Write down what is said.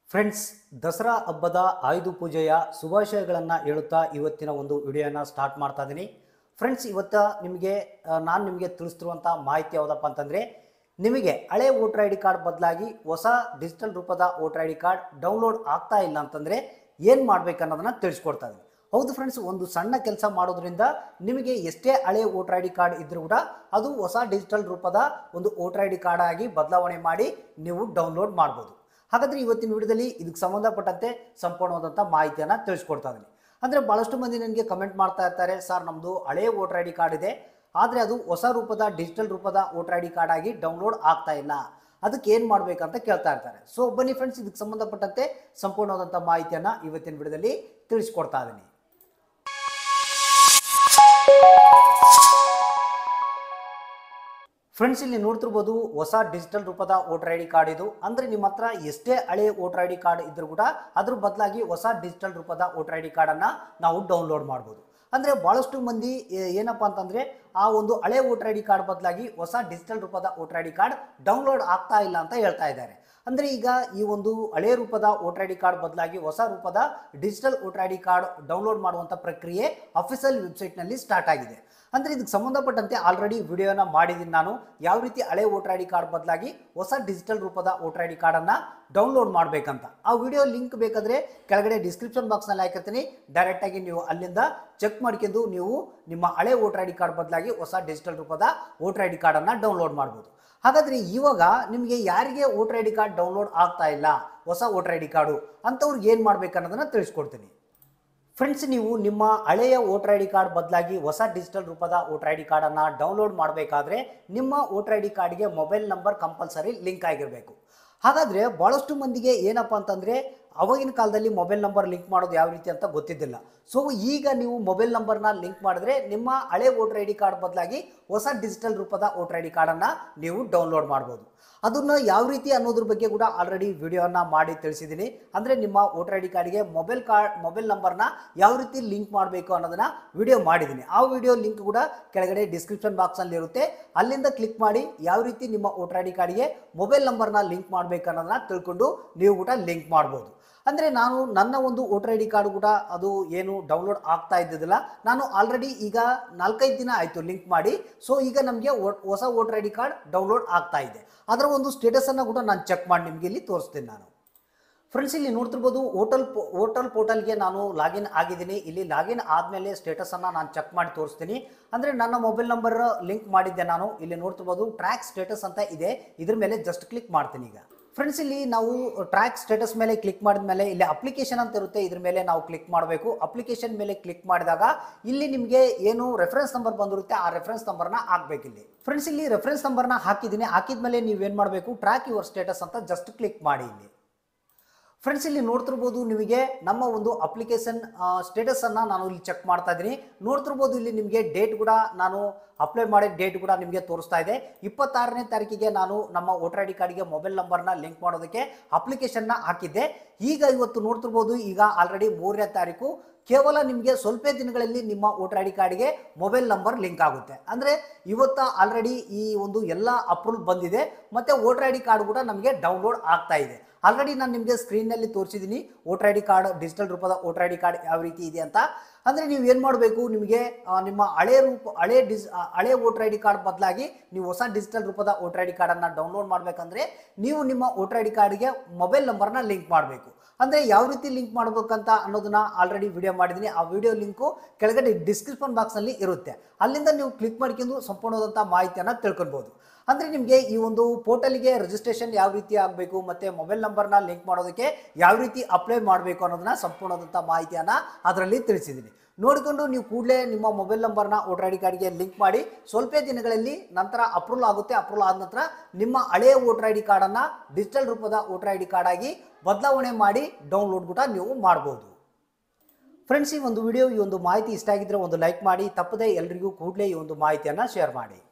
friends Dasara ಹಬ್ಬದ ಆಯುಧ ಪೂಜೆಯ ಶುಭಾಶಯಗಳನ್ನು ಹೇಳುತ್ತಾ ಇವತ್ತಿನ ಒಂದು ವಿಡಿಯೋನ ಸ್ಟಾರ್ಟ್ ಮಾಡ್ತಾ ಇದ್ದೀನಿ ಫ್ರೆಂಡ್ಸ್ ಇವತ್ತ ನಿಮಗೆ ನಾನು ನಿಮಗೆ ತಿಳಿಸ್ತಿರುವಂಥ ಮಾಹಿತಿ ಯಾವುದಪ್ಪ ಅಂತಂದರೆ ನಿಮಗೆ ಹಳೆ ವೋಟರ್ ಐ ಡಿ ಕಾರ್ಡ್ ಬದಲಾಗಿ ಹೊಸ ಡಿಜಿಟಲ್ ರೂಪದ voter I D card download ಆಗ್ತಾ ಇಲ್ಲ ಅಂತಂದರೆ ಏನು ಅನ್ನೋದನ್ನ ತಿಳಿಸ್ಕೊಡ್ತಾ ಇದ್ದೀನಿ ಹೌದು ಫ್ರೆಂಡ್ಸ್ ಒಂದು ಸಣ್ಣ ಕೆಲಸ ಮಾಡೋದ್ರಿಂದ ನಿಮಗೆ ಎಷ್ಟೇ ಹಳೆ ವೋಟರ್ ಐ ಡಿ ಕಾರ್ಡ್ ಇದ್ರೂ ಕೂಡ ಅದು ಹೊಸ ಡಿಜಿಟಲ್ ರೂಪದ ಒಂದು ವೋಟರ್ ಐ ಡಿ ಕಾರ್ಡ್ ಆಗಿ ಬದಲಾವಣೆ ಮಾಡಿ ನೀವು ಡೌನ್ಲೋಡ್ ಮಾಡ್ಬೋದು ಹಾಗಾದ್ರೆ ಇವತ್ತಿನ ವಿಡಿಯೋದಲ್ಲಿ ಇದಕ್ಕೆ ಸಂಬಂಧಪಟ್ಟಂತೆ ಸಂಪೂರ್ಣವಾದಂಥ ಮಾಹಿತಿಯನ್ನು ತಿಳಿಸ್ಕೊಡ್ತಾ ಇದ್ದೀನಿ ಅಂದರೆ ಭಾಳಷ್ಟು ಮಂದಿ ನನಗೆ ಕಮೆಂಟ್ ಮಾಡ್ತಾ ಇರ್ತಾರೆ ಸರ್ ನಮ್ಮದು ಹಳೆ ವೋಟರ್ ಐ ಡಿ ಕಾರ್ಡ್ ಇದೆ ಆದರೆ ಅದು ಹೊಸ ರೂಪದ ಡಿಜಿಟಲ್ ರೂಪದ ವೋಟರ್ ಐ ಡಿ ಕಾರ್ಡ್ ಆಗಿ ಡೌನ್ಲೋಡ್ ಆಗ್ತಾ ಇಲ್ಲ ಅದಕ್ಕೆ ಏನು ಮಾಡಬೇಕಂತ ಕೇಳ್ತಾ ಇರ್ತಾರೆ ಸೊ ಬನ್ನಿ ಫ್ರೆಂಡ್ಸ್ ಇದಕ್ಕೆ ಸಂಬಂಧಪಟ್ಟಂತೆ ಸಂಪೂರ್ಣವಾದಂಥ ಮಾಹಿತಿಯನ್ನು ಇವತ್ತಿನ ವಿಡಿಯೋದಲ್ಲಿ ತಿಳಿಸ್ಕೊಡ್ತಾ ಇದ್ದೀನಿ ಫ್ರೆಂಡ್ಸ್ ಇಲ್ಲಿ ನೋಡ್ತಿರ್ಬೋದು ಹೊಸ ಡಿಜಿಟಲ್ ರೂಪದ ವೋಟರ್ ಐ ಡಿ ಕಾರ್ಡ್ ಇದು ಅಂದ್ರೆ ನಿಮ್ಮ ಹತ್ರ ಎಷ್ಟೇ ಹಳೆ ವೋಟರ್ ಐ ಡಿ ಕಾರ್ಡ್ ಇದ್ರೂ ಕೂಡ ಅದ್ರ ಬದಲಾಗಿ ಹೊಸ ಡಿಜಿಟಲ್ ರೂಪದ ವೋಟರ್ ಐ ಡಿ ಕಾರ್ಡನ್ನು ನಾವು ಡೌನ್ಲೋಡ್ ಮಾಡ್ಬೋದು ಅಂದರೆ ಭಾಳಷ್ಟು ಮಂದಿ ಏ- ಏನಪ್ಪಾ ಅಂತಂದರೆ ಆ ಒಂದು ಹಳೆ ವೋಟರ್ ಐ ಡಿ ಕಾರ್ಡ್ ಬದಲಾಗಿ ಹೊಸ ಡಿಜಿಟಲ್ ರೂಪದ voter I D card download ಆಗ್ತಾ ಇಲ್ಲ ಅಂತ ಹೇಳ್ತಾ ಇದ್ದಾರೆ ಅಂದರೆ ಈಗ ಈ ಒಂದು ಹಳೆ ರೂಪದ ವೋಟರ್ ಐ ಡಿ ಕಾರ್ಡ್ ಬದಲಾಗಿ ಹೊಸ ರೂಪದ digital voter I D card download ಮಾಡುವಂಥ ಪ್ರಕ್ರಿಯೆ ಅಫಿಷಿಯಲ್ ವೆಬ್ಸೈಟ್ನಲ್ಲಿ ಸ್ಟಾರ್ಟ್ ಆಗಿದೆ ಅಂದರೆ ಇದಕ್ಕೆ ಸಂಬಂಧಪಟ್ಟಂತೆ ಆಲ್ರೆಡಿ ವಿಡಿಯೋನ ಮಾಡಿದ್ದೀನಿ ನಾನು ಯಾವ ರೀತಿ ಹಳೆ ವೋಟರ್ ಐ ಡಿ ಕಾರ್ಡ್ ಬದಲಾಗಿ ಹೊಸ ಡಿಜಿಟಲ್ ರೂಪದ ವೋಟರ್ ಐ ಡಿ ಕಾರ್ಡನ್ನು ಡೌನ್ಲೋಡ್ ಮಾಡಬೇಕಂತ ಆ ವಿಡಿಯೋ ಲಿಂಕ್ ಬೇಕಾದರೆ ಕೆಳಗಡೆ ಡಿಸ್ಕ್ರಿಪ್ಷನ್ ಬಾಕ್ಸ್ನಲ್ಲಿ ಹಾಕಿರ್ತೀನಿ ಡೈರೆಕ್ಟಾಗಿ ನೀವು ಅಲ್ಲಿಂದ ಚೆಕ್ ಮಾಡ್ಕೊಂಡು ನೀವು ನಿಮ್ಮ ಹಳೆ ವೋಟರ್ ಐ ಡಿ ಕಾರ್ಡ್ ಬದಲಾಗಿ ಹೊಸ ಡಿಜಿಟಲ್ ರೂಪದ ವೋಟರ್ ಐ ಡಿ ಕಾರ್ಡನ್ನು ಡೌನ್ಲೋಡ್ ಮಾಡ್ಬೋದು ಹಾಗಾದರೆ ಇವಾಗ ನಿಮಗೆ ಯಾರಿಗೆ voter I D card download ಆಗ್ತಾ ಇಲ್ಲ ಹೊಸ ವೋಟರ್ ಐ ಡಿ ಕಾರ್ಡು ಅಂಥವ್ರಿಗೆ ಏನು ಮಾಡ್ಬೇಕು ಅನ್ನೋದನ್ನು ತಿಳಿಸ್ಕೊಡ್ತೀನಿ ಫ್ರೆಂಡ್ಸ್ ನೀವು ನಿಮ್ಮ ಹಳೆಯ ವೋಟರ್ ಐ ಡಿ ಕಾರ್ಡ್ ಬದಲಾಗಿ ಹೊಸ ಡಿಜಿಟಲ್ ರೂಪದ ವೋಟರ್ ಐ ಡಿ ಕಾರ್ಡನ್ನು ಡೌನ್ಲೋಡ್ ಮಾಡಬೇಕಾದ್ರೆ ನಿಮ್ಮ ವೋಟರ್ ಐ ಡಿ ಕಾರ್ಡ್ಗೆ ಮೊಬೈಲ್ ನಂಬರ್ ಕಂಪಲ್ಸರಿ ಲಿಂಕ್ ಆಗಿರಬೇಕು ಹಾಗಾದರೆ ಭಾಳಷ್ಟು ಮಂದಿಗೆ ಏನಪ್ಪ ಅಂತಂದರೆ ಅವಾಗಿನ ಕಾಲದಲ್ಲಿ ಮೊಬೈಲ್ ನಂಬರ್ ಲಿಂಕ್ ಮಾಡೋದು ಯಾವ ರೀತಿ ಅಂತ ಗೊತ್ತಿದ್ದಿಲ್ಲ ಸೊ ಈಗ ನೀವು ಮೊಬೈಲ್ ನಂಬರ್ನ ಲಿಂಕ್ ಮಾಡಿದ್ರೆ ನಿಮ್ಮ ಹಳೆ ವೋಟರ್ ಐ ಡಿ ಕಾರ್ಡ್ ಬದಲಾಗಿ ಹೊಸ ಡಿಜಿಟಲ್ ರೂಪದ ವೋಟರ್ ಐ ಡಿ ಕಾರ್ಡನ್ನು ನೀವು ಡೌನ್ಲೋಡ್ ಮಾಡ್ಬೋದು ಅದನ್ನು ಯಾವ ರೀತಿ ಅನ್ನೋದ್ರ ಬಗ್ಗೆ ಕೂಡ ಆಲ್ರೆಡಿ ವಿಡಿಯೋನ ಮಾಡಿ ತಿಳಿಸಿದ್ದೀನಿ ಅಂದರೆ ನಿಮ್ಮ ವೋಟರ್ ಐ ಡಿ ಕಾರ್ಡ್ಗೆ ಮೊಬೈಲ್ ಕಾರ್ಡ್ ಮೊಬೈಲ್ ನಂಬರ್ನ ಯಾವ ರೀತಿ ಲಿಂಕ್ ಮಾಡಬೇಕು ಅನ್ನೋದನ್ನ ವಿಡಿಯೋ ಮಾಡಿದ್ದೀನಿ ಆ ವಿಡಿಯೋ ಲಿಂಕ್ ಕೂಡ ಕೆಳಗಡೆ ಡಿಸ್ಕ್ರಿಪ್ಷನ್ ಬಾಕ್ಸಲ್ಲಿ ಇರುತ್ತೆ ಅಲ್ಲಿಂದ ಕ್ಲಿಕ್ ಮಾಡಿ ಯಾವ ರೀತಿ ನಿಮ್ಮ ವೋಟರ್ ಐ ಡಿ ಕಾರ್ಡ್ಗೆ ಮೊಬೈಲ್ ನಂಬರ್ನ ಲಿಂಕ್ ಮಾಡಬೇಕು ಅನ್ನೋದನ್ನ ತಿಳ್ಕೊಂಡು ನೀವು ಕೂಡ ಲಿಂಕ್ ಮಾಡ್ಬೋದು ಅಂದರೆ ನಾನು ನನ್ನ ಒಂದು ವೋಟರ್ ಐ ಡಿ ಕಾರ್ಡ್ ಕೂಡ ಅದು ಏನು ಡೌನ್ಲೋಡ್ ಆಗ್ತಾ ಇದ್ದಿದ್ದಿಲ್ಲ ನಾನು ಆಲ್ರೆಡಿ ಈಗ ನಾಲ್ಕೈದು ದಿನ ಆಯಿತು ಲಿಂಕ್ ಮಾಡಿ ಸೊ ಈಗ ನಮಗೆ ಹೊಸ voter I D card download ಆಗ್ತಾ ಇದೆ ಅದರ ಒಂದು ಸ್ಟೇಟಸನ್ನು ಕೂಡ ನಾನು ಚೆಕ್ ಮಾಡಿ ನಿಮಗೆ ಇಲ್ಲಿ ತೋರಿಸ್ತೀನಿ ನಾನು ಫ್ರೆಂಡ್ಸ್ ಇಲ್ಲಿ ನೋಡ್ತಿರ್ಬೋದು ಹೋಟೆಲ್ ಹೋಟೆಲ್ ಪೋರ್ಟಲ್ಗೆ ನಾನು ಲಾಗಿನ್ ಆಗಿದ್ದೀನಿ ಇಲ್ಲಿ ಲಾಗಿನ್ ಆದಮೇಲೆ ಸ್ಟೇಟಸನ್ನು ನಾನು ಚೆಕ್ ಮಾಡಿ ತೋರಿಸ್ತೀನಿ ಅಂದರೆ ನನ್ನ ಮೊಬೈಲ್ ನಂಬರ್ ಲಿಂಕ್ ಮಾಡಿದ್ದೆ ನಾನು ಇಲ್ಲಿ ನೋಡ್ತಿರ್ಬೋದು ಟ್ರ್ಯಾಕ್ ಸ್ಟೇಟಸ್ ಅಂತ ಇದೆ ಇದ್ರ ಮೇಲೆ ಜಸ್ಟ್ ಕ್ಲಿಕ್ ಮಾಡ್ತೀನಿ ಈಗ ಫ್ರೆಂಡ್ಸ್ ಇಲ್ಲಿ ನಾವು ಟ್ರ್ಯಾಕ್ ಸ್ಟೇಟಸ್ ಮೇಲೆ ಕ್ಲಿಕ್ ಮಾಡಿದ ಮೇಲೆ ಇಲ್ಲಿ ಅಪ್ಲಿಕೇಶನ್ ಅಂತ ಇರುತ್ತೆ ಇದ್ರ ಮೇಲೆ ನಾವು ಕ್ಲಿಕ್ ಮಾಡಬೇಕು ಅಪ್ಲಿಕೇಶನ್ ಮೇಲೆ ಕ್ಲಿಕ್ ಮಾಡಿದಾಗ ಇಲ್ಲಿ ನಿಮಗೆ ಏನು ರೆಫರೆನ್ಸ್ ನಂಬರ್ ಬಂದಿರುತ್ತೆ ಆ ರೆಫರೆನ್ಸ್ ನಂಬರ್ನ ಹಾಕ್ಬೇಕು ಇಲ್ಲಿ ಫ್ರೆಂಡ್ಸ್ ಇಲ್ಲಿ ರೆಫರೆನ್ಸ್ ನಂಬರ್ನ ಹಾಕಿದ್ದೀನಿ ಹಾಕಿದ್ಮೇಲೆ ನೀವೇನು ಮಾಡಬೇಕು ಟ್ರ್ಯಾಕ್ ಯುವರ್ ಸ್ಟೇಟಸ್ ಅಂತ ಜಸ್ಟ್ ಕ್ಲಿಕ್ ಮಾಡಿ ಇಲ್ಲಿ ಫ್ರೆಂಡ್ಸ್ ಇಲ್ಲಿ ನೋಡ್ತಿರ್ಬೋದು ನಿಮಗೆ ನಮ್ಮ ಒಂದು ಅಪ್ಲಿಕೇಶನ್ ಸ್ಟೇಟಸ್ ಅನ್ನ ನಾನು ಇಲ್ಲಿ ಚೆಕ್ ಮಾಡ್ತಾ ಇದ್ದೀನಿ ನೋಡ್ತಿರ್ಬೋದು ಇಲ್ಲಿ ನಿಮಗೆ ಡೇಟ್ ಕೂಡ ನಾನು ಅಪ್ಲೈ ಮಾಡಿದ ಡೇಟ್ ಕೂಡ ನಿಮಗೆ ತೋರಿಸ್ತಾ ಇದೆ ಇಪ್ಪತ್ತಾರನೇ ತಾರೀಕಿಗೆ ನಾನು ನಮ್ಮ ವೋಟರ್ ಐ ಡಿ ಕಾರ್ಡ್ಗೆ ಮೊಬೈಲ್ ನಂಬರ್ನ ಲಿಂಕ್ ಮಾಡೋದಕ್ಕೆ ಅಪ್ಲಿಕೇಶನ್ನ ಹಾಕಿದ್ದೆ ಈಗ ಇವತ್ತು ನೋಡ್ತಿರ್ಬೋದು ಈಗ ಆಲ್ರೆಡಿ ಮೂರನೇ ತಾರೀಕು ಕೇವಲ ನಿಮಗೆ ಸ್ವಲ್ಪ ದಿನಗಳಲ್ಲಿ ನಿಮ್ಮ ವೋಟರ್ ಐ ಡಿ ಕಾರ್ಡ್ಗೆ ಮೊಬೈಲ್ ನಂಬರ್ ಲಿಂಕ್ ಆಗುತ್ತೆ ಅಂದರೆ ಇವತ್ತು ಆಲ್ರೆಡಿ ಈ ಒಂದು ಎಲ್ಲ ಅಪ್ರೂವಲ್ ಬಂದಿದೆ ಮತ್ತು ವೋಟರ್ ಐ ಡಿ ಕಾರ್ಡ್ ಕೂಡ ನಮಗೆ ಡೌನ್ಲೋಡ್ ಆಗ್ತಾ ಇದೆ ಆಲ್ರೆಡಿ ನಾನು ನಿಮಗೆ ಸ್ಕ್ರೀನ್ನಲ್ಲಿ ತೋರಿಸಿದ್ದೀನಿ voter I D card digital ರೂಪದ ವೋಟರ್ ಐ ಡಿ ಕಾರ್ಡ್ ಯಾವ ರೀತಿ ಇದೆ ಅಂತ ಅಂದರೆ ನೀವು ಏನು ಮಾಡಬೇಕು ನಿಮಗೆ ಆ, ನಿಮ್ಮ ಹಳೆ ರೂಪ ಹಳೆ ಡಿಸ್ ಆ, ಹಳೆ ವೋಟರ್ ಐ ಡಿ ಕಾರ್ಡ್ ಬದಲಾಗಿ ನೀವು ಹೊಸ ಡಿಜಿಟಲ್ ರೂಪದ ವೋಟರ್ ಐ ಡಿ ಕಾರ್ಡನ್ನು ಡೌನ್ಲೋಡ್ ಮಾಡಬೇಕಂದ್ರೆ ನೀವು ನಿಮ್ಮ ವೋಟರ್ ಐ ಡಿ ಕಾರ್ಡ್ಗೆ ಮೊಬೈಲ್ ನಂಬರ್ನ ಲಿಂಕ್ ಮಾಡಬೇಕು ಅಂದರೆ ಯಾವ ರೀತಿ ಲಿಂಕ್ ಮಾಡ್ಬೇಕಂತ ಅನ್ನೋದನ್ನ ಆಲ್ರೆಡಿ ವಿಡಿಯೋ ಮಾಡಿದ್ದೀನಿ ಆ ವಿಡಿಯೋ ಲಿಂಕು ಕೆಳಗಡೆ ಡಿಸ್ಕ್ರಿಪ್ಷನ್ ಬಾಕ್ಸ್ನಲ್ಲಿ ಇರುತ್ತೆ ಅಲ್ಲಿಂದ ನೀವು ಕ್ಲಿಕ್ ಮಾಡ್ಕೊಂಡು ಸಂಪೂರ್ಣವಾದಂಥ ಮಾಹಿತಿಯನ್ನು ತಿಳ್ಕೊಳ್ಬೋದು ಅಂದರೆ ನಿಮಗೆ ಈ ಒಂದು ಪೋರ್ಟಲ್ಗೆ ರಿಜಿಸ್ಟ್ರೇಷನ್ ಯಾವ ರೀತಿ ಆಗಬೇಕು ಮತ್ತು ಮೊಬೈಲ್ ನಂಬರ್ನ ಲಿಂಕ್ ಮಾಡೋದಕ್ಕೆ ಯಾವ ರೀತಿ ಅಪ್ಲೈ ಮಾಡಬೇಕು ಅನ್ನೋದನ್ನ ಸಂಪೂರ್ಣವಾದಂಥ ಮಾಹಿತಿಯನ್ನು ಅದರಲ್ಲಿ ತಿಳಿಸಿದ್ದೀನಿ ನೋಡಿಕೊಂಡು ನೀವು ಕೂಡಲೇ ನಿಮ್ಮ ಮೊಬೈಲ್ ನಂಬರ್ನ ವೋಟರ್ ಐ ಡಿ ಕಾರ್ಡ್ಗೆ ಲಿಂಕ್ ಮಾಡಿ ಸ್ವಲ್ಪ ದಿನಗಳಲ್ಲಿ ನಂತರ ಅಪ್ರೂವಲ್ ಆಗುತ್ತೆ ಅಪ್ರೂವಲ್ ಆದ ನಂತರ ನಿಮ್ಮ ಹಳೆಯ ವೋಟರ್ ಐ ಡಿ ಕಾರ್ಡನ್ನು ಡಿಜಿಟಲ್ ರೂಪದ ವೋಟರ್ ಐ ಡಿ ಕಾರ್ಡ್ ಆಗಿ ಬದಲಾವಣೆ ಮಾಡಿ ಡೌನ್ಲೋಡ್ ಕೂಡ ನೀವು ಮಾಡ್ಬೋದು ಫ್ರೆಂಡ್ಸ್ ಈ ಒಂದು ವಿಡಿಯೋ ಈ ಒಂದು ಮಾಹಿತಿ ಇಷ್ಟ ಆಗಿದ್ರೆ ಒಂದು ಲೈಕ್ ಮಾಡಿ ತಪ್ಪದೆ ಎಲ್ರಿಗೂ ಕೂಡಲೇ ಈ ಒಂದು ಮಾಹಿತಿಯನ್ನು ಶೇರ್ ಮಾಡಿ